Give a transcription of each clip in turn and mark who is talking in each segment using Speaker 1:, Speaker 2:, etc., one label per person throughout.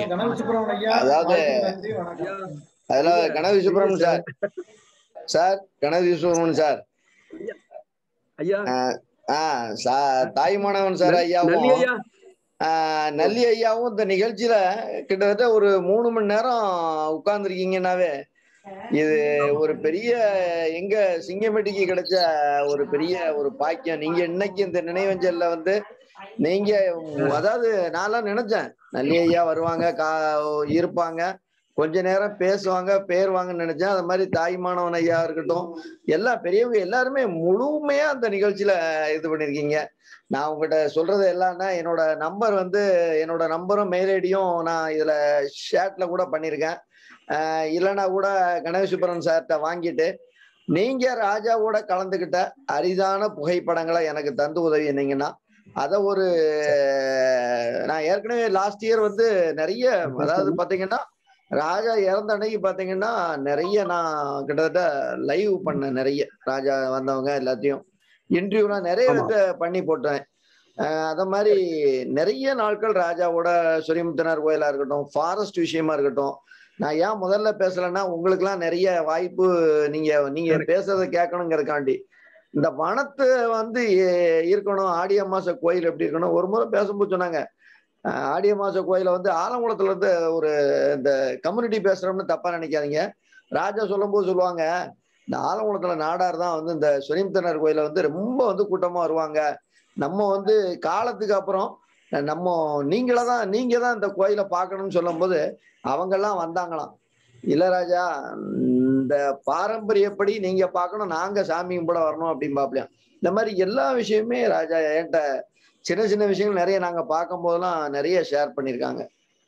Speaker 1: கனவு சுப்பிரமணியம் ஐயா
Speaker 2: அதாவது-
Speaker 1: வாழ்த்துக்கள் நன்றி வணக்கம்
Speaker 2: அதுல Ganapathi Subramanian sir sir Ganapathi Subramanian sir
Speaker 3: ஐயா
Speaker 2: ஆ சா- தாய்மானவன் சார்
Speaker 3: நல்லி
Speaker 2: ஐயாவும்
Speaker 3: ஐயா
Speaker 2: ஆஹ் நல்லி ஐயாவும் இந்த நிகழ்ச்சியில கிட்டத்தட்ட ஒரு மூணு மணி நேரம் உட்கார்ந்துருக்கீங்கன்னாவே இது ஒரு பெரிய எங்க சிங்கமெட்டிக்கு கிடைச்ச ஒரு பெரிய ஒரு பாக்கியம் நீங்க இன்னைக்கு இந்த நினைவஞ்சல்ல வந்து நீங்க அதாவது நான்லாம் நினைச்சேன் நல்லி ஐயா வருவாங்க கா இருப்பாங்க கொஞ்ச நேரம் பேசுவாங்க பேருவாங்கன்னு நினைச்சேன் அது மாதிரி தாய்மானவன் ஐயா இருக்கட்டும் எல்லா பெரியவங்க எல்லாருமே முழுமையா அந்த நிகழ்ச்சியில இது பண்ணிருக்கீங்க நான் உங்ககிட்ட சொல்றது எல்லாம்னா என்னோட நம்பர் வந்து என்னோட நம்பரும் மெயில் ஐடியும் நான் இதுல ஷேட்ல கூட பண்ணியிருக்கேன் ஆஹ் இல்லைன்னா கூட கணேசுபுரன் சார்கிட்ட வாங்கிட்டு நீங்க ராஜாவோட கலந்துக்கிட்ட அரிதான புகைப்படங்களை எனக்கு தந்து உதவினீங்கன்னா அதை ஒரு நான் ஏற்கனவே லாஸ்ட் இயர் வந்து நிறைய அதாவது பாத்தீங்கன்னா ராஜா இறந்த அன்னைக்கு பாத்தீங்கன்னா நிறைய நான் கிட்டத்தட்ட லைவ் பண்ணேன் நிறைய ராஜா வந்தவங்க எல்லாத்தையும் இன்டர்வியூலாம் நிறைய
Speaker 3: ஆமா.
Speaker 2: வித பண்ணி போட்டேன் அஹ் அத மாதிரி நிறைய நாட்கள் ராஜாவோட சுரிமுத்தனார் கோயிலா இருக்கட்டும் ஃபாரஸ்ட் விஷயமா இருக்கட்டும் நான் ஏன் முதல்ல பேசலைன்னா உங்களுக்குலாம் நிறைய வாய்ப்பு நீங்க நீங்க பேசுறத கேட்கணுங்கிறதுக்காண்டி இந்த வனத்து வந்து எ- இருக்கணும் ஆடிய மாச கோயில் எப்படி இருக்கணும் ஒரு முறை பேசும்போது சொன்னாங்க அஹ் ஆடிய மாச கோயில வந்து ஆலங்குளத்துல இருந்து ஒரு இந்த கம்யூனிட்டி பேசுறோம்னு தப்பா நினைக்காதீங்க ராஜா சொல்லும்போது சொல்லுவாங்க இந்த ஆலங்குளத்துல நாடார் தான் வந்து இந்த சுரிமுத்தனார் கோயில வந்து ரொம்ப வந்து கூட்டமா வருவாங்க நம்ம வந்து காலத்துக்கு அப்புறம் நம்ம நீங்கள தான் நீங்க தான் இந்த கோயிலை பார்க்கணும்னு சொல்லும்போது அவங்கெல்லாம் வந்தாங்களாம் இல்ல ராஜா இந்த பாரம்பரியப்படி நீங்க பார்க்கணும் நாங்க சாமி கும்பிட வரணும் அப்படிம்பாப்லையாம் இந்த மாதிரி எல்லா விஷயமே ராஜா என்கிட்ட சின்ன சின்ன விஷயங்கள் நிறைய நாங்க பார்க்கும் போதெல்லாம் நிறைய ஷேர் பண்ணியிருக்காங்க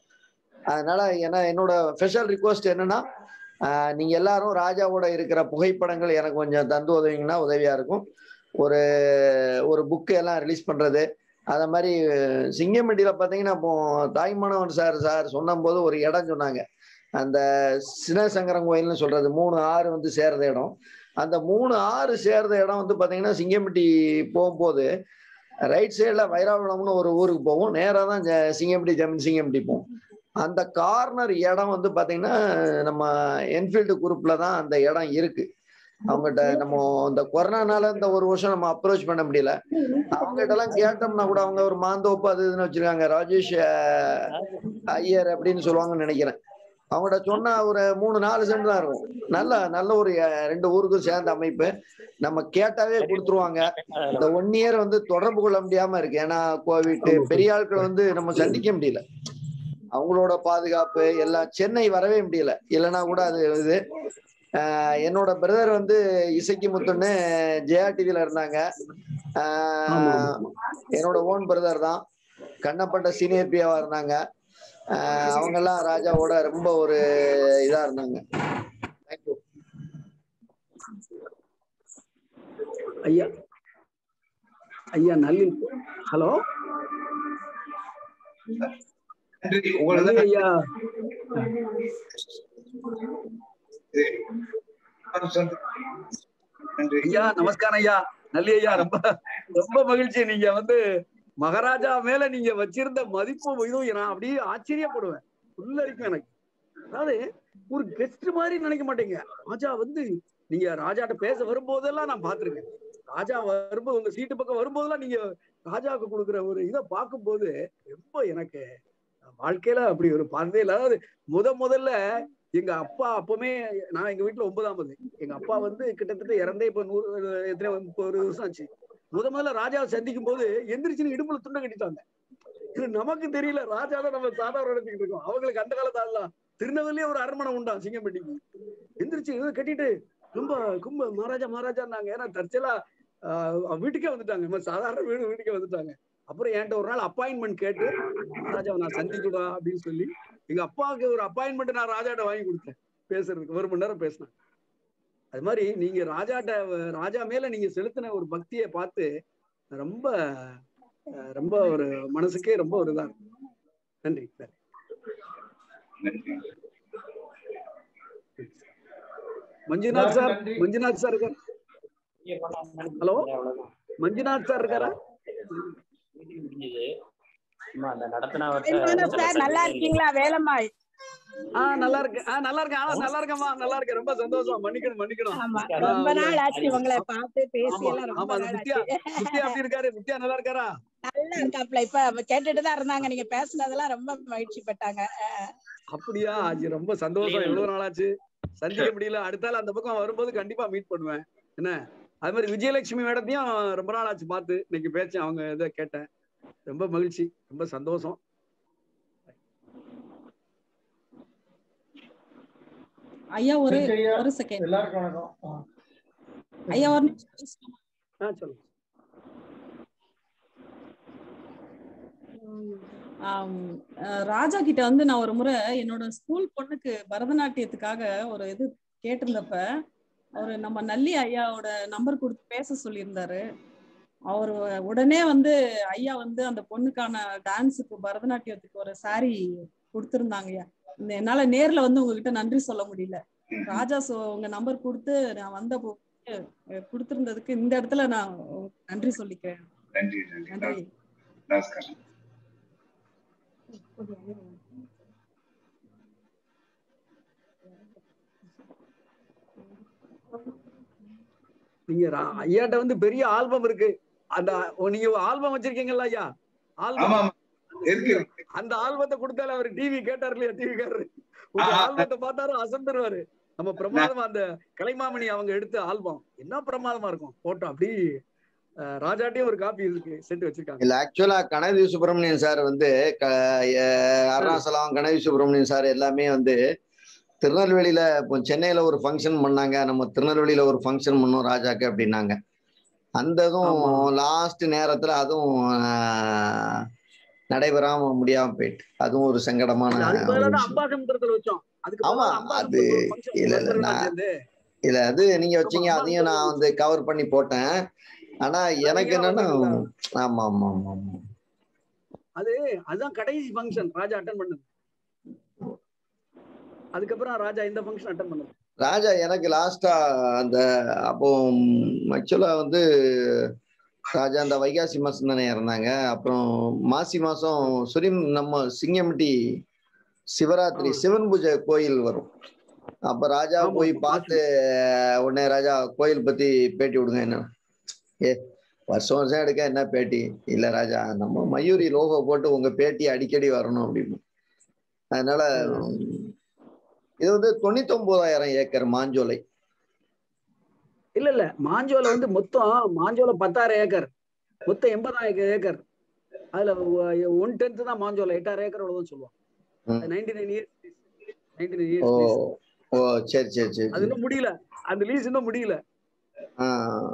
Speaker 2: அதனால ஏன்னா என்னோட ஸ்பெஷல் ரிக்வஸ்ட் என்னன்னா ஆஹ் நீங்க எல்லாரும் ராஜாவோட இருக்கிற புகைப்படங்கள் எனக்கு கொஞ்சம் தந்து உதவிங்கன்னா உதவியா இருக்கும் ஒரு ஒரு புக்கு எல்லாம் ரிலீஸ் பண்றது அத மாதிரி சிங்கம்பட்டியில பாத்தீங்கன்னா இப்போ தாய்மானவன் சார் சார் சொன்னபோது ஒரு இடம் சொன்னாங்க அந்த சினசங்கரம் கோயில்னு சொல்றது மூணு ஆறு வந்து சேர்ற இடம் அந்த மூணு ஆறு சேர்ந்த இடம் வந்து பாத்தீங்கன்னா சிங்கம்பட்டி போகும்போது ரைட் சைடில் வைராவளம்னு ஒரு ஊருக்கு போவோம் நேராக தான் ஜ- சிங்கம்பட்டி ஜமீன் சிங்கம்பட்டி போவோம் அந்த கார்னர் இடம் வந்து பாத்தீங்கன்னா நம்ம என்ஃபீல்டு குரூப்ல தான் அந்த இடம் இருக்கு அவங்ககிட்ட நம்ம இந்த கொரோனானால இந்த ஒரு வருஷம் நம்ம அப்ரோச் பண்ண முடியல அவங்ககிட்ட எல்லாம் கேட்டோம்னா கூட அவங்க ஒரு மாந்தோப்பு அது இதுன்னு வச்சிருக்காங்க ராஜேஷ் அஹ், ஐயர் அப்படின்னு சொல்லுவாங்கன்னு நினைக்கிறேன் அவங்ககிட்ட சொன்னா ஒரு மூணு நாலு சென்ட் தான் இருக்கும் நல்ல நல்ல ஒரு அஹ், ரெண்டு ஊருக்கும் சேர்ந்த அமைப்பு நம்ம கேட்டாவே கொடுத்துருவாங்க இந்த ஒன் இயர் வந்து தொடர்பு கொள்ள முடியாம இருக்கு ஏன்னா கோவிட் பெரிய ஆட்கள் வந்து நம்ம சந்திக்க முடியல அவங்களோட பாதுகாப்பு எல்லாம் சென்னை வரவே முடியல இல்லைன்னா கூட அது இது ஆஹ் என்னோட பிரதர் வந்து இசைக்கு முத்துன்னு ஜெயா டிவில இருந்தாங்க ஆஹ் என்னோட ஓன் பிரதர் தான் கண்ணப்பட்ட சீனியர் பியாவா இருந்தாங்க ஆஹ் அவங்க எல்லாம் ராஜாவோட ரொம்ப ஒரு இதா இருந்தாங்க தேங்க்யூ
Speaker 3: ஐயா ஐயா நல்லி ஹலோ நல்லி ஐயா ஐயா நமஸ்காரம் ஐயா நல்லி ஐயா ரொம்ப ரொம்ப மகிழ்ச்சி நீங்க வந்து மகாராஜா மேல நீங்க வச்சிருந்த மதிப்பு இதுவும் நான் அப்படியே ஆச்சரியப்படுவேன் உள்ளரிக்கும் எனக்கு அதாவது ஒரு கெஸ்ட் மாதிரி நினைக்க மாட்டீங்க ராஜா வந்து நீங்க ராஜாட்ட பேச வரும்போதெல்லாம் நான் பார்த்திருக்கேன் ராஜா வரும்போது உங்க சீட்டு பக்கம் வரும்போதெல்லாம் நீங்க ராஜாவுக்கு கொடுக்குற ஒரு இதை பார்க்கும்போது ரொம்ப எனக்கு வாழ்க்கையில அப்படி ஒரு பார்த்ததே இல்லை அதாவது முத முதல்ல எங்க அப்பா அப்பவுமே நான் எங்க வீட்டுல ஒன்பதாமது எங்க அப்பா வந்து கிட்டத்தட்ட இறந்தே இப்ப நூறு எத்தனை முப்பது வருஷம் ஆச்சு முத முதல்ல ராஜாவை சந்திக்கும் போது எந்திரிச்சுன்னு இடுப்புல துண்டை கட்டிட்டாங்க இது நமக்கு தெரியல ராஜா தான் நம்ம சாதாரண நினைச்சுக்கிட்டு இருக்கோம் அவங்களுக்கு அந்த காலத்து ஆளலாம் திருநெல்வேலியே ஒரு அரண்மனை உண்டா சிங்கம்பட்டிக்கு எந்திரிச்சு இதை கட்டிட்டு ரொம்ப கும்ப மகாராஜா மகாராஜான்னாங்க ஏன்னா தற்செயலா ஆஹ் வீட்டுக்கே வந்துட்டாங்க நம்ம சாதாரண வீடு வீட்டுக்கே வந்துட்டாங்க அப்புறம் என்கிட்ட ஒரு நாள் அப்பாயின்மெண்ட் கேட்டு ராஜாவை நான் சந்திச்சுடா அப்படின்னு சொல்லி எங்க அப்பாவுக்கு ஒரு அப்பாயின்மெண்ட் நான் ராஜாட்ட வாங்கி கொடுத்தேன் பேசுறதுக்கு ஒரு மணி நேரம் பேசினேன் அது மாதிரி நீங்க ராஜாட்ட ராஜா மேல நீங்க செலுத்தின ஒரு பக்தியை பார்த்து ரொம்ப அஹ், ரொம்ப ஒரு மனசுக்கே ரொம்ப ஒரு இதா இருக்கு. நன்றி sir Manjunath sir Manjunath sir இருக்கார் ஹலோ மஞ்சுநாத் சார் இருக்காரா
Speaker 4: சும்மா அந்த நடத்தினவர்கிட்ட
Speaker 5: வேலம்மாள்
Speaker 4: சில
Speaker 5: சார் நல்லா
Speaker 4: சந்தேகங்கள்
Speaker 5: இருக்கீங்களா வேலம்மாள்
Speaker 3: ஆஹ் நல்லா இருக்கு ஆஹ் நல்லா இருக்கேன் ஆனா நல்லா இருக்கேன்மா நல்லா இருக்கேன் ரொம்ப சந்தோஷம் மன்னிக்கணும் மன்னிக்கணும்
Speaker 5: ஆமா
Speaker 4: ஆ,
Speaker 5: ரொம்ப
Speaker 3: ஆஹ்
Speaker 5: நாள் ஆச்சு உங்களை பார்த்து பேசி
Speaker 3: ஆமா
Speaker 5: எல்லாம் ரொம்ப
Speaker 3: ஆமா அது
Speaker 5: நாள்
Speaker 3: முத்தியா
Speaker 5: ஆச்சு
Speaker 3: முத்தியா அப்படி இருக்காரு முத்தியா நல்லா இருக்காரா
Speaker 5: நல்லா இருக்காப்ல இப்ப அவ கேட்டுட்டு தான் இருந்தாங்க நீங்க பேசுனதெல்லாம் ரொம்ப மகிழ்ச்சி பட்டாங்க
Speaker 3: அப்படியா அது ரொம்ப சந்தோஷம் எவ்வளவு நாளாச்சு சந்திக்க முடியல அடுத்தால அந்த பக்கம் வரும்போது கண்டிப்பா மீட் பண்ணுவேன் என்ன அது மாதிரி விஜயலட்சுமி மேடத்தையும் ரொம்ப நாள் ஆச்சு பார்த்து இன்னைக்கு பேச்சேன் அவங்க இதை கேட்டேன் ரொம்ப மகிழ்ச்சி ரொம்ப சந்தோஷம்
Speaker 6: ஐயா ஒரு
Speaker 1: சரி, ஐயா.
Speaker 6: ஒரு செகண்ட்
Speaker 1: எல்லாருக்கும் வணக்கம் ஆ.
Speaker 6: ஐயா ஒரு நிமிஷம் பேசலாமா?
Speaker 3: ஆ சொல்லுங்க
Speaker 6: ஆம், அஹ் ராஜா கிட்ட வந்து நான் ஒரு முறை என்னோட ஸ்கூல் பொண்ணுக்கு பரதநாட்டியத்துக்காக ஒரு இது கேட்டிருந்தப்ப அவரு நம்ம நல்லி ஐயாவோட நம்பர் கொடுத்து பேச சொல்லியிருந்தாரு அவர் உடனே வந்து ஐயா வந்து அந்த பொண்ணுக்கான டான்ஸுக்கு பரதநாட்டியத்துக்கு ஒரு saree கொடுத்திருந்தாங்க ஐயா இந்த என்னால நேர்ல வந்து உங்ககிட்ட நன்றி சொல்ல முடியல ராஜா சோ உங்க நம்பர் கொடுத்து நான் வந்த போ- அஹ் கொடுத்திருந்ததுக்கு இந்த இடத்துல நான் உங்களுக்கு நன்றி சொல்லிக்கிறேன்
Speaker 7: நன்றி நன்றி
Speaker 6: நன்றி
Speaker 7: நமஸ்காரம்
Speaker 3: நீங்க ரா- ஐயாட்ட வந்து பெரிய ஆல்பம் இருக்கு அந்த நீங்க ஆல்பம் வச்சிருக்கீங்கல்ல ஐயா
Speaker 7: ஆமா
Speaker 3: ஆல்பம்
Speaker 7: ஆமா இருக்கு இருக்கு
Speaker 3: அந்த ஆல்பத்தை கொடுத்தால அவர் டிவி கேட்டார் இல்லையா டிவி காரரு உங்க
Speaker 7: ஆ, ஆ.
Speaker 3: ஆல்பத்தை பார்த்தாரு அசந்துருவாரு நம்ம பிரமாதமா அந்த கலைமாமணி அவங்க எடுத்த ஆல்பம் என்ன பிரமாதமா இருக்கும் போட்டோ அப்படி அஹ், ராஜாட்டையும் ஒரு காப்பி இருக்கு செட்டு வச்சிருக்காங்க
Speaker 2: இல்ல ஆக்சுவலா கனகி சுப்பிரமணியன் சார் வந்து க- அஹ் அருணாசலம் கனகி சுப்பிரமணியன் சார் எல்லாமே வந்து திருநெல்வேலியில இப்போ சென்னையில ஒரு ஃபங்க்ஷன் பண்ணாங்க நம்ம திருநெல்வேலியில ஒரு ஃபங்க்ஷன் பண்ணோம் ராஜாக்கு அப்படின்னாங்க அந்த இதுவும்
Speaker 3: ஆமா.
Speaker 2: லாஸ்ட் நேரத்துல அதுவும் ஆஹ், நடைபெறாம முடியாம போயிட்டு அதுவும் ஒரு சங்கடமான
Speaker 3: அதுக்கு
Speaker 2: ஒரு
Speaker 3: பதிலா தான்
Speaker 2: விஷயம்.
Speaker 3: அம்பாசமுத்திரத்துல வச்சோம் அதுக்கு
Speaker 2: ஆமா,
Speaker 3: பதிலா
Speaker 2: அது
Speaker 3: அம்பாசமுத்திரத்துல ஒரு function
Speaker 2: இல்ல, இல்ல,
Speaker 3: நண்பர்களா
Speaker 2: நான்
Speaker 3: சேர்ந்து.
Speaker 2: இல்ல அது நீங்க வச்சீங்க
Speaker 3: ஆமா,
Speaker 2: அதையும் நான் வந்து கவர் பண்ணி போட்டேன் ஆனா எனக்கு
Speaker 3: நீங்க
Speaker 2: என்னன்னா
Speaker 3: வந்தீங்களா?
Speaker 2: ஆமா ஆமா ஆமா ஆமா
Speaker 3: அது அதுதான் கடைசி ஃபங்க்ஷன் ராஜா அட்டன் பண்ணது அதுக்கப்புறம் ராஜா இந்த ஃபங்க்ஷன் அட்டன் பண்ணது
Speaker 2: ராஜா எனக்கு லாஸ்டா அந்த அப்போ ஆக்சுவலா வந்து ராஜா அந்த வைகாசி மாசம் தானே இறந்தாங்க அப்புறம் மாசி மாசம் சுரிம் நம்ம சிங்கம்பட்டி சிவராத்திரி
Speaker 3: ஆ.
Speaker 2: சிவன் பூஜை கோயில் வரும் அப்ப ராஜா
Speaker 3: ஆமா,
Speaker 2: போய்
Speaker 3: ஆமா,
Speaker 2: பார்த்து உடனே ராஜா கோயில் பத்தி பேட்டி விடுங்க என்ன ஏ வருஷம் வருஷம் எடுக்க என்ன பேட்டி இல்ல ராஜா நம்ம மயூரி லோகோ போட்டு உங்க பேட்டி அடிக்கடி வரணும் அப்படின்னு அதனால இது வந்து தொண்ணூத்தி ஒன்பதாயிரம் ஏக்கர் மாஞ்சோலை
Speaker 3: இல்ல இல்ல மாஞ்சோலை வந்து மொத்தம் மாஞ்சோலை பத்தாயிரம் ஏக்கர் மொத்தம் எண்பதாயிரம் ஏக்கர் அதுல ஒன் டென்த் தான் மாஞ்சோலை எட்டாயிரம் ஏக்கர் அவ்வளவுதான் சொல்லுவோம்
Speaker 2: ம்.
Speaker 3: Ninety nine years ninety nine
Speaker 2: oh
Speaker 3: years
Speaker 2: oh சரி சரி சரி
Speaker 3: அது
Speaker 2: சரி
Speaker 3: இன்னும் முடியல அந்த லீஸ் இன்னும் முடியல
Speaker 2: ஆ,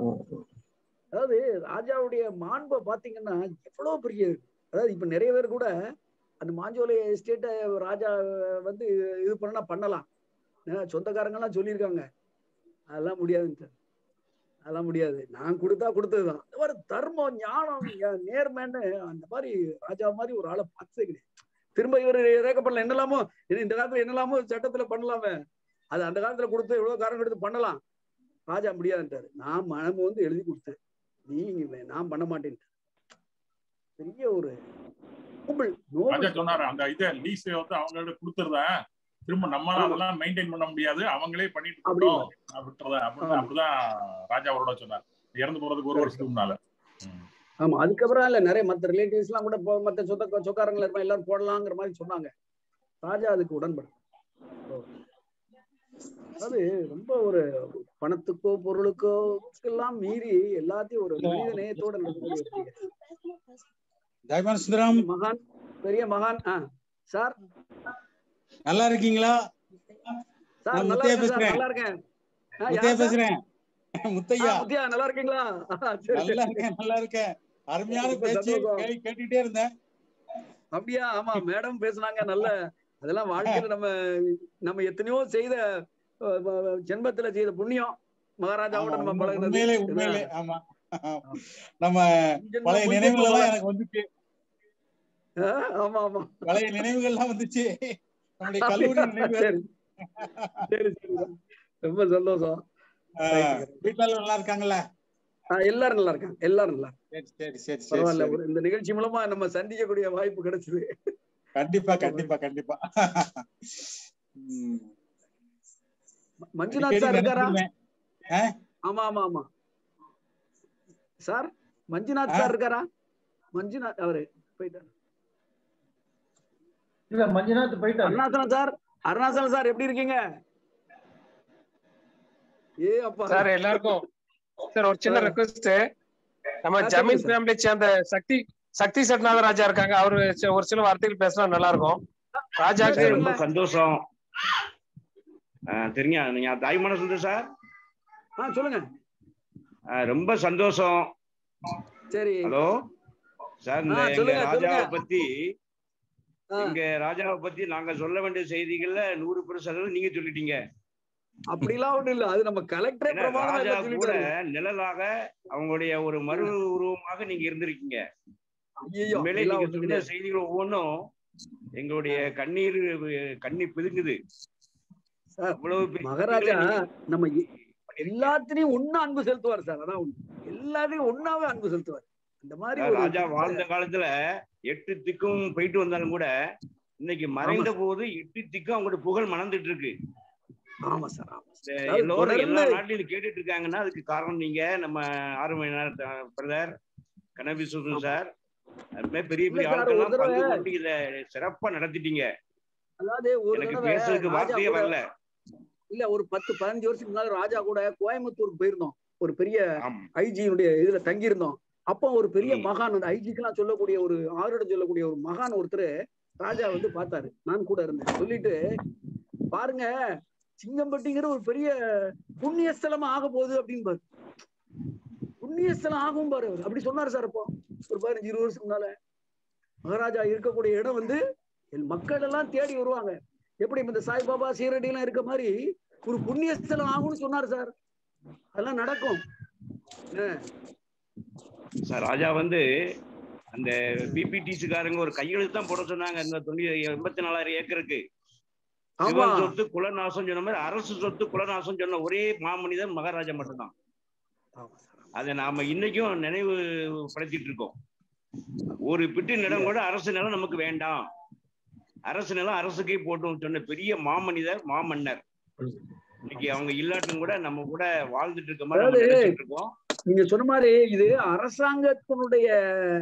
Speaker 3: அதாவது ராஜாவுடைய மாண்பை பாத்தீங்கன்னா எவ்வளவு பெரிய அதாவது இப்ப நிறைய பேர் கூட அந்த மாஞ்சோலை எஸ்டேட்டை ராஜா வந்து இது பண்ணா பண்ணலாம் அஹ் சொந்தக்காரங்க எல்லாம் சொல்லியிருக்காங்க அதெல்லாம் முடியாதுன்னு அதெல்லாம் முடியாது நான் கொடுத்தா கொடுத்ததுதான் இந்த மாதிரி தர்மம் ஞானம் ஞ- நேர்மைன்னு அந்த மாதிரி ராஜா மாதிரி ஒரு ஆளை பார்த்ததே கிடையாது திரும்ப இவர் ரேக்கப்படல என்னலாமோ இது இந்த காலத்துல என்னலாமோ சட்டத்துல பண்ணலாமே அது அந்த காலத்துல கொடுத்து எவ்வளவு காரணம் எடுத்து பண்ணலாம் ராஜா முடியாதுன்றாரு நான் மனம் வந்து எழுதி கொடுத்து நீங்க நான் பண்ண மாட்டேன் பெரிய ஒரு நோபல்
Speaker 8: ராஜா
Speaker 3: நோபல்
Speaker 8: சொன்னாரு அந்த இதை லீஸ் வந்து அவங்கள்ட்ட கொடுத்துருந்தேன் திரும்ப நம்மளால
Speaker 3: ஆமா.
Speaker 8: அதெல்லாம் மெயின்டைன் பண்ண முடியாது அவங்களே பண்ணிட்டு
Speaker 3: அப்படியா?
Speaker 8: இருக்கட்டும் விட்டுறத அப்படின்னு
Speaker 3: ஆமா.
Speaker 8: அப்படிதான் ராஜா அவரோட சொன்னார் இறந்து போறதுக்கு ஒரு வருஷத்துக்கு முன்னால ம்.
Speaker 3: ஆமா அதுக்கப்புறம் இல்ல நிறைய மத்த ரிலேட்டிவ்ஸ் எல்லாம் கூட போ- மத்த சொந்த சொக்காரங்கள இருப்பா எல்லாரும் போடலாங்கிற மாதிரி சொன்னாங்க ராஜா அதுக்கு உடன்படும் அது ரொம்ப ஒரு பணத்துக்கோ பொருளுக்கோ எல்லாம் மீறி எல்லாத்தையும் ஒரு மனித நேயத்தோட நடக்கக்கூடிய ஒரு
Speaker 9: ஜெயபால் சுந்தரம்
Speaker 3: மகான் பெரிய மகான் ஆ சார்
Speaker 9: நல்லா இருக்கீங்களா
Speaker 3: சார்
Speaker 9: நான்
Speaker 3: நல்லா
Speaker 9: முத்தையா
Speaker 3: இருக்கேன் சார்
Speaker 9: பேசுறேன்.
Speaker 3: நல்லா இருக்கேன் ஆ,
Speaker 9: முத்தையா
Speaker 3: யார் சார்?
Speaker 9: பேசுறேன்
Speaker 3: ஆ,
Speaker 9: முத்தையா
Speaker 3: முத்தியா நல்லா இருக்கீங்களா ஆ, சரி,
Speaker 9: நல்லா
Speaker 3: சரி.
Speaker 9: இருக்கேன் நல்லா இருக்கேன் அருமையான
Speaker 3: ரொம்ப
Speaker 9: பேச்சு
Speaker 3: சந்தோஷம்.
Speaker 9: கேள்வி கேட்டுட்டே இருந்தேன்
Speaker 3: அப்படியா ஆமா மேடம் பேசுனாங்க நல்ல அதெல்லாம் வாழ்க்கையில நம்ம நம்ம எத்தனையோ செய்த அஹ், அஹ், ஜென்மத்துல செய்த புண்ணியம் மகாராஜாவோட
Speaker 9: ஆமா,
Speaker 3: நம்ம
Speaker 9: உண்மை-
Speaker 3: பழகுனது
Speaker 9: உண்மையிலே உண்மையிலே ஆமா நம்ம
Speaker 3: ஜென்மம்
Speaker 9: பழைய
Speaker 3: முன்
Speaker 9: நினைவுகள்
Speaker 3: ஜென்மம்
Speaker 9: எல்லாம் எனக்கு வந்துச்சு
Speaker 3: ஆ, ஆமா ஆமா
Speaker 9: பழைய நினைவுகள் எல்லாம் வந்துச்சு நம்முடைய கல்லூரி நினைவுகள்
Speaker 3: சரி சரி சரி ரொம்ப சந்தோஷம்
Speaker 9: ஆ, வீட்டுல எல்லாம் நல்லா இருக்காங்கல்ல
Speaker 3: ஆஹ் எல்லாரும் நல்லா இருக்காங்க எல்லாரும் நல்லா இருக்காங்க.
Speaker 9: சரி சரி சரி சரி
Speaker 3: பரவாயில்ல
Speaker 9: சரி
Speaker 3: ஒரு இந்த நிகழ்ச்சி மூலமா நம்ம சந்திக்கக்கூடிய வாய்ப்பு கிடைச்சது
Speaker 9: கண்டிப்பா கண்டிப்பா கண்டிப்பா ம்.
Speaker 3: மஞ்சுநாத்
Speaker 9: அடிக்கடி
Speaker 3: சார் இருக்காரா
Speaker 9: நினைச்சிருவேன். ஆ?
Speaker 3: ஆமா ஆமா ஆமா சார் மஞ்சுநாத்
Speaker 9: ஆ?
Speaker 3: சார் இருக்காரா மஞ்சுநாத் அவரு போயிட்டாரு
Speaker 1: இல்ல மஞ்சுநாத் போயிட்டாரு
Speaker 3: அருணாசலம் சார் அருணாசலம் சார் எப்படி இருக்கீங்க ஏ அப்பா
Speaker 4: சார் எல்லாருக்கும் சார் ஒரு சின்ன
Speaker 3: ஆ.
Speaker 4: ரெக்வஸ்ட் நம்ம
Speaker 3: ஆ, சொல்லுங்க
Speaker 4: ஜமீன்
Speaker 3: சார்.
Speaker 4: ஃபேமிலி சேர்ந்த சக்தி சக்தி சட்நாதராஜா இருக்காங்க அவரு சி- ஒரு சில வார்த்தைகள் பேசினா நல்லா இருக்கும் ராஜாக்கு
Speaker 3: சரி,
Speaker 10: ரொம்ப
Speaker 3: சொல்லுங்க.
Speaker 10: சந்தோஷம் ஆஹ் தெரியுங்க நீங்க தாய்மான சொல்லுங்க சார்
Speaker 3: ஆ சொல்லுங்க
Speaker 10: ஆஹ் ரொம்ப சந்தோஷம்
Speaker 3: சரி
Speaker 10: ஹலோ சார் இந்த
Speaker 3: ஆ,
Speaker 10: எங்க
Speaker 3: சொல்லுங்க,
Speaker 10: ராஜாவை
Speaker 3: சொல்லுங்க.
Speaker 10: பத்தி
Speaker 3: ஆ,
Speaker 10: எங்க ராஜாவை பத்தி நாங்க சொல்ல வேண்டிய செய்திகள்ல நூறு பெர்சன்ட் நீங்க சொல்லிட்டீங்க
Speaker 3: அப்படிலாம் ஒண்ணும் இல்ல அது நம்ம கலெக்டரே
Speaker 10: ஏன்னா
Speaker 3: பிரமாணம்
Speaker 10: ராஜா
Speaker 3: இல்ல
Speaker 10: கூட
Speaker 3: சொல்லிட்டாரு
Speaker 10: நிழலாக அவங்களுடைய ஒரு மறு உருவமாக நீங்க இருந்திருக்கீங்க
Speaker 3: ஐயோ
Speaker 10: உண்மையிலே
Speaker 3: அப்படிலாம்
Speaker 10: நீங்க
Speaker 3: ஒண்ணும்
Speaker 10: சொன்ன
Speaker 3: கிடையாது
Speaker 10: செய்திகள் ஒவ்வொன்றும் எங்களுடைய கண்ணீர் கண்ணி பிதுங்குது
Speaker 3: சார்
Speaker 10: அவ்வளவு பெரிய
Speaker 3: மகாராஜா
Speaker 10: நீங்க
Speaker 3: நம்ம எ- எல்லாத்துலயும் ஒண்ணு அன்பு செலுத்துவார் சார் அதான் உண்மை. எல்லாத்தையும் ஒண்ணாவே அன்பு செலுத்துவார் இந்த மாதிரி ஒரு
Speaker 10: ராஜா வாழ்ந்த காலத்துல எட்டு திக்கும் போயிட்டு வந்தாலும் கூட இன்னைக்கு மறைந்த போது எட்டு திக்கும் அவங்களோட புகழ் மணந்துட்டு இருக்கு
Speaker 3: ஆமா சார் ஆமா
Speaker 10: இந்த
Speaker 3: சார் அதாவது
Speaker 10: எல்லோரும் எல்லா
Speaker 3: தொடர்ந்து
Speaker 10: நாட்டிலும் இது கேட்டுட்டு இருக்காங்கன்னா அதுக்கு காரணம் நீங்க நம்ம ஆறு மணி நேரம் பிரதர் கனவி சுதன் சார் அதுமாதிரி பெரிய
Speaker 3: இல்ல
Speaker 10: பெரிய
Speaker 3: சார், ஒரு
Speaker 10: ஆட்கள்லாம்
Speaker 3: தடவை-
Speaker 10: பங்கு கொண்டு இத சிறப்பா நடத்திட்டீங்க
Speaker 3: அதாவது ஒரு
Speaker 10: எனக்கு
Speaker 3: தடவை
Speaker 10: பேசுறதுக்கு
Speaker 3: ராஜா
Speaker 10: வார்த்தையே
Speaker 3: கூட
Speaker 10: வரல
Speaker 3: இல்ல ஒரு பத்து பதினஞ்சு வருஷத்துக்கு முன்னாடி ராஜா கூட கோயம்புத்தூருக்கு போயிருந்தோம் ஒரு பெரிய
Speaker 10: ஆம்
Speaker 3: ஐஜியினுடைய இதுல தங்கி இருந்தோம் அப்போ ஒரு பெரிய
Speaker 10: ம்.
Speaker 3: மகான் அந்த ஐஜிக்கெல்லாம் சொல்லக்கூடிய ஒரு ஆருடம் சொல்லக்கூடிய ஒரு மகான் ஒருத்தர் ராஜா வந்து பார்த்தாரு நான் கூட இருந்தேன் சொல்லிட்டு பாருங்க சிங்கம்பட்டிங்கிற ஒரு பெரிய புண்ணிய ஸ்தலமா ஆக போகுது அப்படின்னு பாரு புண்ணிய ஸ்தலம் ஆகும் பாரு அவர். அப்படி சொன்னாரு சார் அப்போ ஒரு பதினஞ்சு இருபது வருஷத்துக்கு முன்னால மகாராஜா இருக்கக்கூடிய இடம் வந்து என் மக்கள் எல்லாம் தேடி வருவாங்க எப்படி இந்த சாய்பாபா சீரடி எல்லாம் இருக்க மாதிரி ஒரு புண்ணிய ஸ்தலம் ஆகும்னு சொன்னாரு சார் அதெல்லாம் நடக்கும் என்ன?
Speaker 10: சார் ராஜா வந்து அந்த பிபிடிசிக்காரங்க ஒரு கையெழுத்து தான் போட சொன்னாங்க இந்த தொண்ணூத்தி எண்பத்தி நாலாயிரம் ஏக்கருக்கு
Speaker 3: ஆமா
Speaker 10: சிவன் சொத்து குலநாசம் சொன்ன மாதிரி அரசு சொத்து குலநாசம் சொன்ன ஒரே மாமனிதன் மகாராஜா மட்டும்தான்
Speaker 3: ஆமா சார்.
Speaker 10: அதை நாம இன்னைக்கும் நினைவு படுத்திட்டு இருக்கோம் ஒரு பிட்டு நிலம் கூட அரசு நிலம் நமக்கு வேண்டாம் அரசு நிலம் அரசுக்கே போட்டும் சொன்ன பெரிய மாமனிதர் மாமன்னர் இன்னைக்கு அவங்க இல்லாட்டும் கூட நம்ம கூட வாழ்ந்துட்டு இருக்க மாதிரி நம்ம
Speaker 3: அதாவது-
Speaker 10: நினைச்சிட்டு இருக்கோம்
Speaker 3: நீங்க சொன்ன மாதிரி இது அரசாங்கத்தினுடைய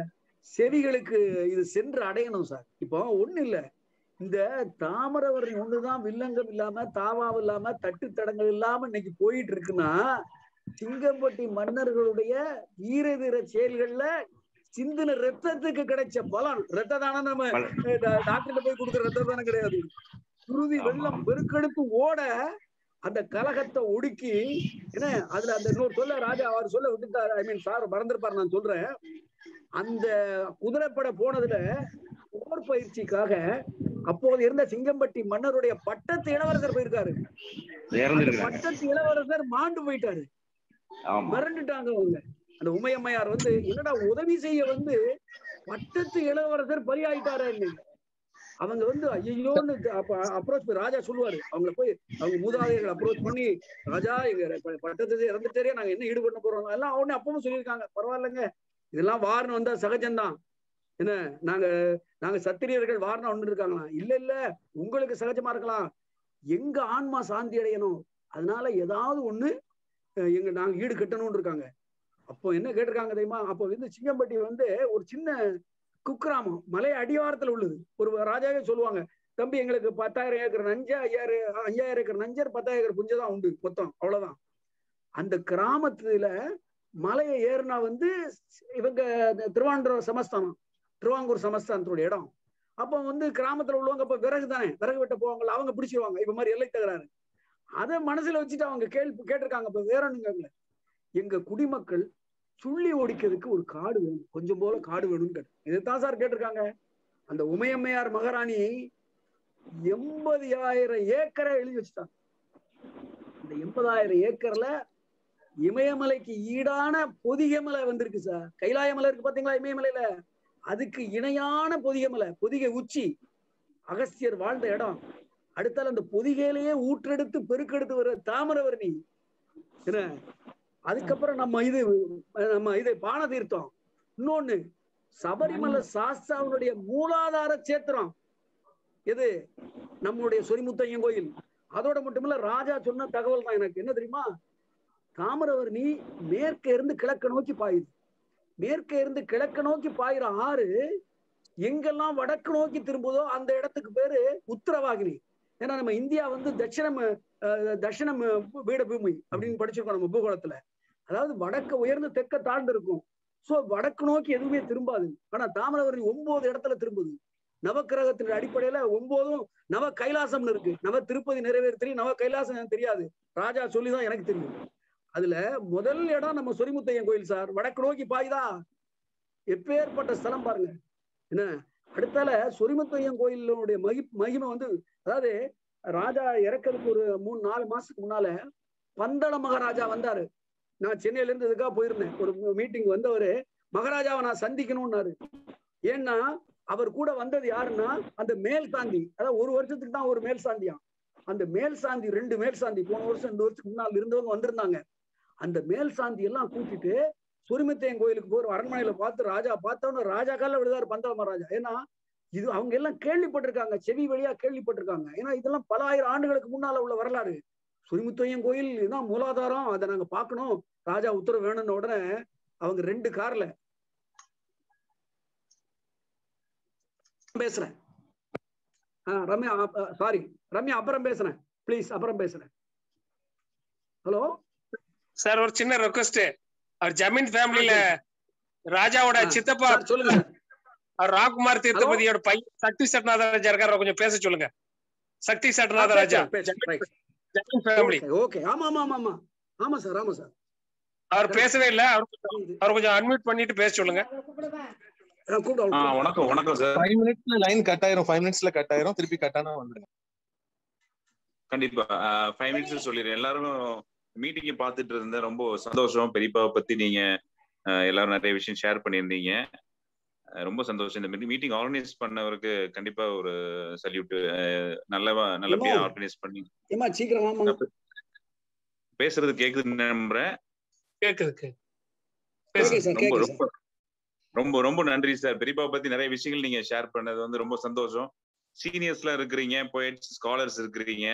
Speaker 3: செவிகளுக்கு இது சென்று அடையணும் சார் இப்போ ஒண்ணு இல்ல இந்த தாமிரவரணி ஒண்ணுதான் வில்லங்கம் இல்லாம தாவாவும் இல்லாம தட்டு தடங்கள் இல்லாம இன்னைக்கு போயிட்டு இருக்குன்னா சிங்கம்பட்டி மன்னர்களுடைய வீர தீர செயல்கள்ல சிந்தின ரத்தத்துக்கு கிடைச்ச பலன் ரத்த தானம் நம்ம
Speaker 10: பல-
Speaker 3: அஹ், டாக்டர்கிட்ட போய் கொடுக்குற ரத்த தானம் கிடையாது குருதி
Speaker 10: ஆமா.
Speaker 3: வெள்ளம் பெருக்கெடுத்து ஓட அந்த கலகத்தை ஒடுக்கி என்ன அதுல அந்த இன்னொரு சொல்ல ராஜா அவர் சொல்ல விட்டுட்டாரு ஐ மீன் சார் மறந்துருப்பாரு நான் சொல்றேன் அந்த குதிரைப்படை போனதுல போர் பயிற்சிக்காக அப்போது இருந்த சிங்கம்பட்டி மன்னருடைய பட்டத்து இளவரசர் போயிருக்காரு அந்த
Speaker 10: இறந்துருக்காங்க
Speaker 3: பட்டத்து இளவரசர் மாண்டு போயிட்டாரு
Speaker 10: ஆமா
Speaker 3: மிரண்டுட்டாங்க அவங்க அந்த உமையம்மையார் வந்து என்னடா உதவி செய்ய வந்து பட்டத்து இளவரசர் பலியாயிட்டாரா இன்னைக்கு அவங்க வந்து ஐயோன்னு அப்ப அப்ரோச் ராஜா சொல்லுவாரு அவங்கள போய் அவங்க மூதாதையர்கள் அப்ரோச் பண்ணி ராஜா எங்க ப- பட்டத்து இறந்துட்டாரே நாங்க என்ன ஈடு பண்ண போறோம் எல்லாம் அவனே அப்பவும் சொல்லியிருக்காங்க பரவாயில்லைங்க இதெல்லாம் வாரணும் வந்தா சகஜம்தான் என்ன நாங்க நாங்க சத்திரியர்கள் வாரணம் ஒன்று இருக்காங்களாம் இல்ல இல்ல உங்களுக்கு சகஜமா இருக்கலாம் எங்க ஆன்மா சாந்தி அடையணும் அதனால ஏதாவது ஒண்ணு அஹ், எங்க நாங்க ஈடு கட்டணும்னு இருக்காங்க அப்போ என்ன கேட்டிருக்காங்க தெரியுமா அப்போ வந்து சிங்கம்பட்டி வந்து ஒரு சின்ன குக்கிராமம் மலை அடிவாரத்துல உள்ளது ஒரு ராஜாவே சொல்லுவாங்க தம்பி எங்களுக்கு பத்தாயிரம் ஏக்கர் நஞ்ச ஐயாயிரம் ஐயாயிரம் ஏக்கர் நஞ்சர் பத்தாயிரம் ஏக்கர் புஞ்சை தான் உண்டு மொத்தம் அவ்வளவுதான் அந்த கிராமத்துல மலையை ஏறினா வந்து இவங்க இந்த திருவாண்டூர் சமஸ்தானம் திருவாங்கூர் சமஸ்தானத்தோட இடம் அப்போ வந்து கிராமத்துல உள்ளவங்க அப்ப விறகு தானே விறகு வெட்ட போவாங்கல்ல அவங்க பிடிச்சிருவாங்க இப்ப மாதிரி எல்லை தகராறு அதை மனசுல வச்சுட்டு அவங்க கேள்வி கேட்டிருக்காங்க இப்ப வேற ஒண்ணுங்க எங்க குடிமக்கள் சுள்ளி ஒடிக்கிறதுக்கு ஒரு காடு வேணும் கொஞ்சம் போல காடு வேணும்னு கேட்டு இதைத்தான் சார் கேட்டிருக்காங்க அந்த உமையம்மையார் மகாராணி எண்பதாயிரம் ஏக்கரை எழுதி வச்சுட்டாங்க அந்த எண்பதாயிரம் ஏக்கர்ல இமயமலைக்கு ஈடான பொதிகை வந்திருக்கு சார் கைலாய மலை இருக்கு பாத்தீங்களா இமயமலையில அதுக்கு இணையான பொதிகை மலை பொதிகை உச்சி அகஸ்தியர் வாழ்ந்த இடம் அடுத்தால அந்த பொதிகையிலேயே ஊற்றெடுத்து பெருக்கெடுத்து வர தாமிரவரணி என்ன அதுக்கப்புறம் நம்ம இது நம்ம இது பான தீர்த்தம் இன்னொன்னு சபரிமலை சாஸ்தாவுடைய மூலாதார சேத்திரம் எது நம்முடைய சொரிமுத்தையன் கோயில் அதோட மட்டுமில்ல ராஜா சொன்ன தகவல் தான் எனக்கு என்ன தெரியுமா தாமிரவர்ணி மேற்கே இருந்து கிழக்க நோக்கி பாயுது மேற்கே இருந்து கிழக்க நோக்கி பாயிற ஆறு எங்கெல்லாம் வடக்கு நோக்கி திரும்புதோ அந்த இடத்துக்கு பேரு உத்தரவாகினி ஏன்னா நம்ம இந்தியா வந்து தட்சிணம் அஹ், தட்சிணம் பீடபூமி அப்படின்னு படிச்சிருக்கோம் நம்ம பூகோளத்துல அதாவது வடக்க உயர்ந்து தெற்க தாழ்ந்து இருக்கும் சோ வடக்கு நோக்கி எதுவுமே திரும்பாது ஆனா தாமிரவரணி ஒன்பது இடத்துல திரும்புது நவக்கிரகத்தின் அடிப்படையில ஒன்பதும் நவ கைலாசம்னு இருக்கு நவ திருப்பதி நிறைவேறு தெரியும் நவ கைலாசம் எனக்கு தெரியாது ராஜா சொல்லிதான் எனக்கு தெரியும் அதுல முதல் இடம் நம்ம சொரிமுத்தையன் கோயில் சார் வடக்கு நோக்கி பாயுதா எப்பேற்பட்ட ஸ்தலம் பாருங்க என்ன அடுத்தால சொரிமுத்தையன் கோயிலுடைய மகி மகிமை வந்து அதாவது ராஜா இறக்கிறதுக்கு ஒரு மூணு நாலு மாசத்துக்கு முன்னால பந்தள மகாராஜா வந்தாரு நான் சென்னையில இருந்து இதுக்காக போயிருந்தேன் ஒரு மீட்டிங் வந்தவரு மகாராஜாவை நான் சந்திக்கணும்னாரு ஏன்னா அவர் கூட வந்தது யாருன்னா அந்த மேல் சாந்தி அதாவது ஒரு வருஷத்துக்கு தான் ஒரு மேல் சாந்தியாம் அந்த மேல் சாந்தி ரெண்டு மேல் சாந்தி போன வருஷம் ரெண்டு வருஷத்துக்கு முன்னால் இருந்தவங்க வந்திருந்தாங்க அந்த மேல் சாந்தி எல்லாம் கூட்டிட்டு சுரிமத்தையன் கோயிலுக்கு போற அரண்மனையில பார்த்து ராஜா பார்த்தவன ராஜா கால விழுதாரு பந்தள மகாராஜா ஏன்னா இது அவங்க எல்லாம் கேள்விப்பட்டிருக்காங்க செவி வழியா கேள்விப்பட்டிருக்காங்க ஏன்னா இதெல்லாம் பல ஆயிரம் ஆண்டுகளுக்கு முன்னால உள்ள வரலாறு சுரிமுத்தையன் கோயில் இதுதான் மூலாதாரம் அதை நாங்க பார்க்கணும் ராஜா உத்தரவு வேணும்னு உடனே அவங்க ரெண்டு கார்ல பேசுறேன் ஆ, ரம்யா சாரி ரம்யா அப்புறம் பேசுறேன் ப்ளீஸ் அப்புறம் பேசுறேன் ஹலோ
Speaker 4: சார் ஒரு சின்ன ரெக்வஸ்ட் அவர் ஜமீன் ஃபேமிலில ராஜாவோட சித்தப்பா
Speaker 3: சொல்லுங்க
Speaker 4: அவர் ராம்குமார் தீர்த்தபதியோட பையன் சக்தி சட்நாத ராஜா இருக்காரு கொஞ்சம் பேச சொல்லுங்க சக்தி சட்நாத ராஜா ஜமீன் ஃபேமிலி
Speaker 3: ஓகே ஆமா ஆமா ஆமா ஆமா ஆமா சார் ஆமா சார்
Speaker 4: அவர் பேசவே இல்ல அவர் கொஞ்சம் அவர் கொஞ்சம் அன்மியூட் பண்ணிட்டு பேச சொல்லுங்க
Speaker 11: ஆ வணக்கம் வணக்கம் சார்
Speaker 9: ஃபைவ் மினிட்ஸ்ல லைன் கட் ஆயிரும் ஃபைவ் மினிட்ஸ்ல கட் ஆயிரும் திருப்பி கட் ஆனா வந்துருங்க
Speaker 11: கண்டிப்பா ஃபைவ் மினிட்ஸ் சொல்லிடுறேன் எல்லாரும் மீட்டிங் பார்த்துட்டு இருந்தேன் ரொம்ப சந்தோஷம் பெரியப்பாவை பத்தி நீங்க அஹ், எல்லாரும் நிறைய விஷயம் ஷேர் பண்ணியிருந்தீங்க அஹ், ரொம்ப சந்தோஷம் இந்த மாதிரி மீட்டிங் ஆர்கனைஸ் பண்ணவருக்கு கண்டிப்பா ஒரு சல்யூட் நல்லவா நல்லபடியா
Speaker 3: ஏம்மா?
Speaker 11: ஆர்கனைஸ் பண்ணி
Speaker 3: ஏமா சீக்கிரம் வாமா
Speaker 11: பேசுறது கேக்குதுன்னு நம்புறேன்
Speaker 4: கேக்குது
Speaker 3: கேக்குது சார்
Speaker 11: ரொம்ப
Speaker 3: கேக்குது
Speaker 11: ரொம்ப ரொம்ப ரொம்ப நன்றி சார் பெரியப்பா பத்தி நிறைய விஷயங்கள் நீங்க ஷேர் பண்ணது வந்து ரொம்ப சந்தோஷம் சீனியர்ஸ்ல இருக்கிறீங்க போயிட்ஸ் ஸ்காலர்ஸ் இருக்கிறீங்க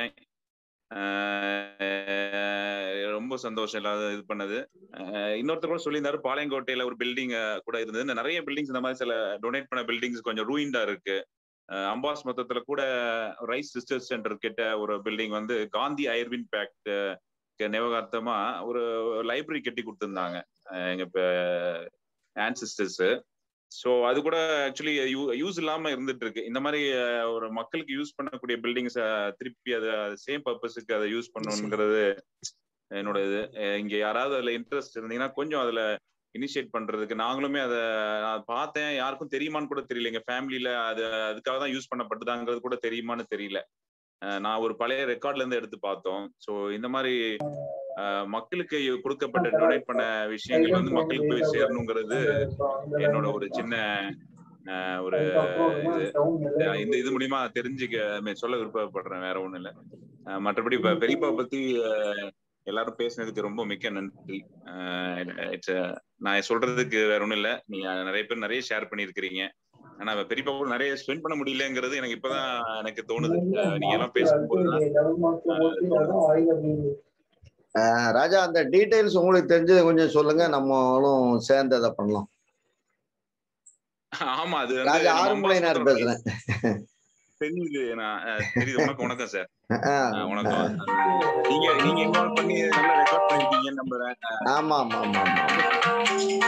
Speaker 11: ஆஹ் ரொம்ப சந்தோஷம் இல்லாத இது பண்ணது ஆஹ் இன்னொருத்தர் கூட சொல்லியிருந்தாரு பாளையங்கோட்டையில ஒரு பில்டிங் கூட இருந்தது இந்த நிறைய பில்டிங்ஸ் இந்த மாதிரி சில டொனேட் பண்ண பில்டிங்ஸ் கொஞ்சம் ரூயின்டா இருக்கு ஆஹ் அம்பாஸ் மொத்தத்துல கூட ரைஸ் ரிசர்ச் சென்டர் கிட்ட ஒரு பில்டிங் வந்து காந்தி ஐர்வின் பேக்ட் ஞாபகார்த்தமா ஒரு லைப்ரரி கட்டி கொடுத்திருந்தாங்க ஆஹ் எங்க ஆன்சிஸ்டர்ஸ் ஸோ அது கூட ஆக்சுவலி யூஸ் இல்லாம இருந்துட்டு இருக்கு இந்த மாதிரி அஹ், ஒரு மக்களுக்கு யூஸ் பண்ணக்கூடிய பில்டிங்ஸ் திருப்பி அதை சேம் பர்பஸுக்கு அதை யூஸ் பண்ணணுங்கிறது என்னோட இது அஹ், இங்க யாராவது அதுல இன்ட்ரெஸ்ட் இருந்தீங்கன்னா கொஞ்சம் அதுல இனிஷியேட் பண்றதுக்கு நாங்களுமே அதை நான் பார்த்தேன் யாருக்கும் தெரியுமான்னு கூட தெரியல எங்க ஃபேமிலியில அது அதுக்காக தான் யூஸ் பண்ணப்பட்டதாங்கிறது கூட தெரியுமான்னு தெரியல அஹ், நான் ஒரு பழைய ரெக்கார்ட்ல இருந்து எடுத்து பார்த்தோம் ஸோ இந்த மாதிரி அஹ், மக்களுக்கு கொடுக்கப்பட்ட டொனேட் பண்ண விஷயங்கள் வந்து மக்களுக்கு போய் சேரணுங்கிறது என்னோட ஒரு சின்ன அஹ், ஒரு இது அஹ் இந்த இது மூலியமா தெரிஞ்சுக்க I mean, சொல்ல விருப்பப்படுறேன் வேற ஒண்ணும் இல்ல அஹ் மற்றபடி இப்ப பெரியப்பா பத்தி அஹ், எல்லாரும் பேசினதுக்கு ரொம்ப மிக்க நன்றி அஹ் it's a- நான் சொல்றதுக்கு வேற ஒண்ணும் இல்ல நீங்க நிறைய பேர் நிறைய ஷேர் பண்ணிருக்கிறீங்க ஆனா பெரியப்பா கூட நிறைய ஸ்பெண்ட் பண்ண முடியலங்கிறது எனக்கு இப்பதான் எனக்கு தோணுது அஹ் நீங்க எல்லாம் பேசும்போதுதான்
Speaker 2: ஆஹ் ராஜா அந்த டீடைல்ஸ் உங்களுக்கு தெரிஞ்சது கொஞ்சம் சொல்லுங்க நம்மளும் சேர்ந்து அதை பண்ணலாம்
Speaker 11: ஆமா அது வந்து
Speaker 2: ராஜா
Speaker 11: நம்ம
Speaker 2: ஆறுமுலைனார்
Speaker 11: அம்பாசிடர்
Speaker 2: பேசுறேன்
Speaker 11: தெரியுது நான் அஹ், தெரியுது வணக்கம் வணக்கம் சார்
Speaker 2: ஆஹ்
Speaker 11: அஹ், வணக்கம் நீங்க நீங்க இன்வால்வ் பண்ணி நல்லா ரெக்கார்ட் பண்ணிருக்கீங்கன்னு நம்புறேன்
Speaker 2: ஆமா ஆமா ஆமா ஆமா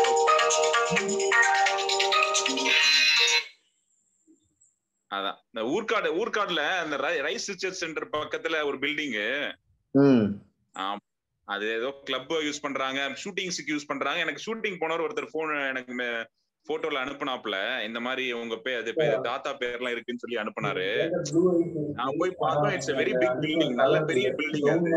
Speaker 11: அதான் இந்த ஊர்காடு ஊர்காடுல அந்த ரைஸ் ரிசர்ச் சென்டர் பக்கத்துல ஒரு பில்டிங்
Speaker 2: ம்
Speaker 11: அது ஏதோ கிளப் யூஸ் பண்றாங்க ஷூட்டிங்ஸ்க்கு யூஸ் பண்றாங்க எனக்கு ஷூட்டிங் போனவர் ஒருத்தர் போன் எனக்கு போட்டோல அனுப்புனாப்ல இந்த மாதிரி உங்க பேர் அது பேர் தாத்தா பேர்லாம் இருக்குன்னு சொல்லி அனுப்புனாரு நான் போய் பார்த்தோம் இட்ஸ் வெரி பிக் பில்டிங் நல்ல பெரிய பில்டிங் அது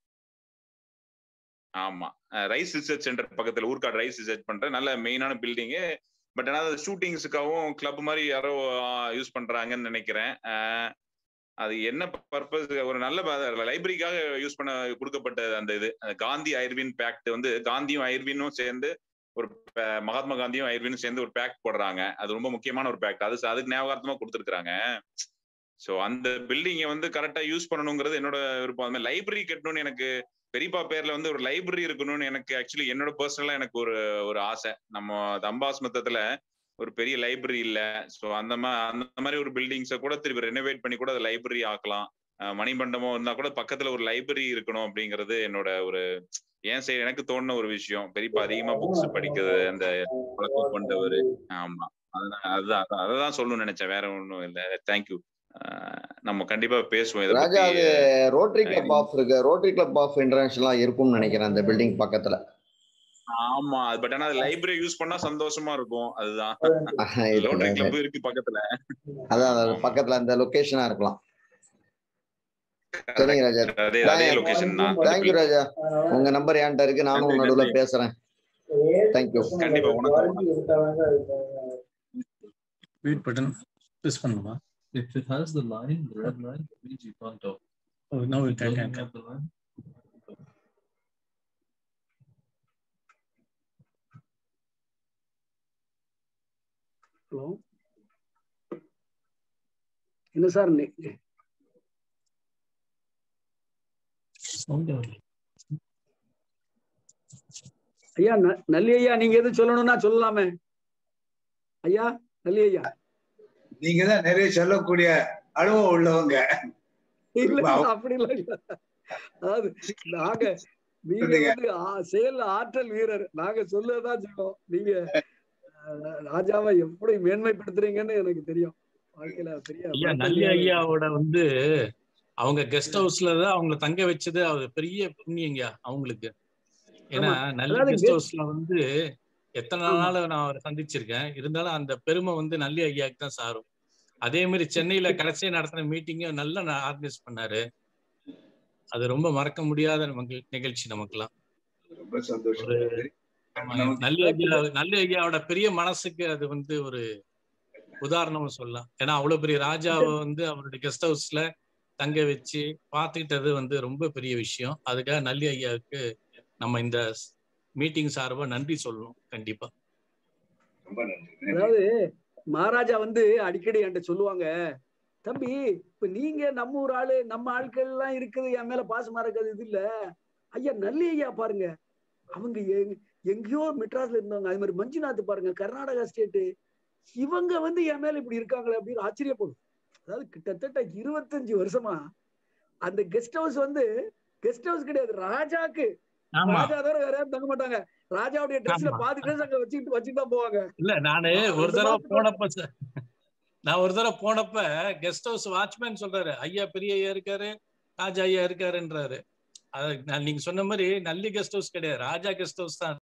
Speaker 11: ஆமா ரைஸ் ரிசர்ச் சென்டர் பக்கத்துல ஊர்காடு ரைஸ் ரிசர்ச் பண்ற நல்ல மெயினான பில்டிங் பட் ஆனால் ஷூட்டிங்ஸுக்காகவும் கிளப் மாதிரி யாரோ யூஸ் பண்றாங்கன்னு நினைக்கிறேன் அஹ் அது என்ன பர்பஸ் ஒரு நல்ல லைப்ரரிக்காக யூஸ் பண்ண கொடுக்கப்பட்ட அந்த இது அந்த காந்தி ஐர்வின் பேக்ட் வந்து காந்தியும் ஐர்வினும் சேர்ந்து ஒரு ப- மகாத்மா காந்தியும் ஐர்வினும் சேர்ந்து ஒரு பேக்ட் போடுறாங்க அது ரொம்ப முக்கியமான ஒரு பேக்ட் அது அதுக்கு ஞாபகார்த்தமா கொடுத்துருக்காங்க ஸோ அந்த பில்டிங்கை வந்து கரெக்டா யூஸ் பண்ணணுங்கிறது என்னோட விருப்பம் அது மாதிரி லைப்ரரி கட்டணும்னு எனக்கு பெரியப்பா பேர்ல வந்து ஒரு லைப்ரரி இருக்கணும்னு எனக்கு ஆக்சுவலி என்னோட பர்சனலா எனக்கு ஒரு ஒரு ஆசை நம்ம தம்பாஸ் மொத்தத்துல ஒரு பெரிய லைப்ரரி இல்ல ஸோ அந்த மாதிரி அந்த மாதிரி ஒரு பில்டிங்ஸை கூட திருப்பி ரெனோவேட் பண்ணி கூட அதை லைப்ரரி ஆக்கலாம் அஹ் மணிமண்டபம் இருந்தா கூட பக்கத்துல ஒரு லைப்ரரி இருக்கணும் அப்படிங்கிறது என்னோட ஒரு ஏன் சரி எனக்கு தோணுன ஒரு விஷயம் பெரியப்பா அதிகமா புக்ஸ் படிக்கிறது அந்த பழக்கம் கொண்டவர் ஆமா அதுதான் அதுதான் அதான் அததான் சொல்லணும்னு நினைச்சேன் வேற ஒண்ணும் இல்ல தேங்க்யூ நம்ம கண்டிப்பா பேசுவோம் இதை
Speaker 2: ராஜா
Speaker 11: பத்தி
Speaker 2: அது ரோட்டரி கிளப் ஆஃப் இருக்கு ரோட்டரி கிளப் ஆஃப் இன்டர்நேஷனலா இருக்கும்னு நினைக்கிறேன் அந்த பில்டிங் பக்கத்துல
Speaker 11: ஆமா பட் ஆனா அது லைப்ரரி யூஸ் பண்ணா சந்தோஷமா இருக்கும் அதுதான்
Speaker 2: ஆஹ் இருக்கு,
Speaker 11: ரோட்டரி
Speaker 2: இருக்கு.
Speaker 11: கிளப் இருக்கு பக்கத்துல
Speaker 2: அதான் அது பக்கத்துல அந்த லொகேஷனா இருக்கலாம் சரிங்க ராஜா
Speaker 11: அதே அதே லொகேஷன் தான்
Speaker 2: தேங்க்யூ ராஜா உங்க நம்பர் என்கிட்ட இருக்கு நானும்
Speaker 11: நன்றி,
Speaker 2: நடுவுல
Speaker 11: நன்றி.
Speaker 2: பேசுறேன் தேங்க்யூ
Speaker 11: கண்டிப்பா வணக்கம்
Speaker 9: வெயிட் பட்டன் ப்ரெஸ் பண்ணுமா
Speaker 12: If it has the line, the red line, that means you can't talk.
Speaker 9: Oh, now it I
Speaker 12: Doesn't
Speaker 9: can.
Speaker 12: have the line.
Speaker 3: Hello என்ன சார் நி-
Speaker 9: Sound down.
Speaker 3: ஐயா ந- நல்லி ஐயா நீங்க எதுவும் சொல்லணும்னா சொல்லலாமே ஐயா நல்லி ஐயா
Speaker 7: நீங்க தான் நிறைய சொல்லக்கூடிய அனுபவம் உள்ளவங்க
Speaker 3: இல்ல இல்ல, அப்படி இல்ல ஐயா. அதாவது நாங்க நீங்க
Speaker 7: சொல்லுங்க.
Speaker 3: வந்து ஆ- செயல் ஆற்றல் வீரர் நாங்க சொல்லதான் செய்வோம் நீங்க அஹ், ராஜாவை எப்படி மேன்மைப்படுத்துறீங்கன்னு எனக்கு தெரியும் வாழ்க்கையில பெரிய
Speaker 13: ஐயா
Speaker 3: வணக்கம்
Speaker 13: நல்லி
Speaker 3: ஐயா.
Speaker 13: ஐயாவோட வந்து அவங்க கெஸ்ட் ஹவுஸ்ல தான் அவங்கள தங்க வச்சது அது பெரிய புண்ணியங்க அவங்களுக்கு ஏன்னா
Speaker 3: ஆமா.
Speaker 13: நல்லி
Speaker 3: அதாவது
Speaker 13: கெஸ்ட்
Speaker 3: guest-
Speaker 13: ஹவுஸ்ல வந்து எத்தனை
Speaker 3: ஆமா.
Speaker 13: நாள் நான் அவரை சந்திச்சிருக்கேன் இருந்தாலும் அந்த பெருமை வந்து நல்லி ஐயாக்கு தான் சாரும் அதே மாதிரி சென்னையில கடைசியா நடத்தின மீட்டிங்கும் நல்லா ஆர்கனைஸ் பண்ணாரு அது ரொம்ப மறக்க முடியாத நமக்கு நிகழ்ச்சி நமக்குலாம்
Speaker 7: ரொம்ப சந்தோஷம்
Speaker 13: ஒரு ஆமா, நல்லி ஐயா நல்லி ஐயாவோட பெரிய மனசுக்கு அது வந்து ஒரு உதாரணம் சொல்லலாம் ஏன்னா அவ்வளவு பெரிய ராஜாவை வந்து அவருடைய கெஸ்ட் ஹவுஸ்ல தங்க வச்சு பார்த்துக்கிட்டது வந்து ரொம்ப பெரிய விஷயம் அதுக்காக நல்லி ஐயாவுக்கு நம்ம இந்த மீட்டிங் சார்பா நன்றி சொல்லணும் கண்டிப்பா
Speaker 7: ரொம்ப நன்றி
Speaker 3: அதாவது மகாராஜா வந்து அடிக்கடி என்கிட்ட சொல்லுவாங்க தம்பி இப்ப நீங்க நம்ம ஊர் ஆளு நம்ம ஆட்கள் எல்லாம் இருக்குது என் மேல பாசமா இருக்கிறது இது இல்ல ஐயா நல்லி ஐயா பாருங்க அவங்க எங்க- எங்கேயோ மெட்ராஸ்ல இருந்தவங்க அது மாதிரி மஞ்சுநாத் பாருங்க கர்நாடகா ஸ்டேட்டு இவங்க வந்து என் மேல இப்படி இருக்காங்களே அப்படின்னு ஆச்சரியப்படும் அதாவது கிட்டத்தட்ட இருபத்தஞ்சு வருஷமா அந்த கெஸ்ட் ஹவுஸ் வந்து கெஸ்ட் ஹவுஸ் கிடையாது ராஜாக்கு
Speaker 13: ஆமா.
Speaker 3: ராஜா தவிர வேற யாரும் தங்க மாட்டாங்க ராஜாவுடைய ட்ரெஸ்ல
Speaker 13: ஆமா.
Speaker 3: பாதி ட்ரெஸ் அங்க வச்சுக்கிட்டு வச்சுட்டு தான் போவாங்க
Speaker 13: இல்ல நானு ஒரு
Speaker 3: அந்த
Speaker 13: தடவை
Speaker 3: மாதிரி
Speaker 13: போனப்ப ச- நான் ஒரு தடவை போனப்ப கெஸ்ட் ஹவுஸ் வாட்ச்மேன் சொல்றாரு ஐயா பெரிய ஐயா இருக்காரு ராஜா ஐயா இருக்காருன்றாரு அது நான் நீங்க சொன்ன மாதிரி நல்லி கெஸ்ட் ஹவுஸ் கிடையாது ராஜா கெஸ்ட் ஹவுஸ் தான்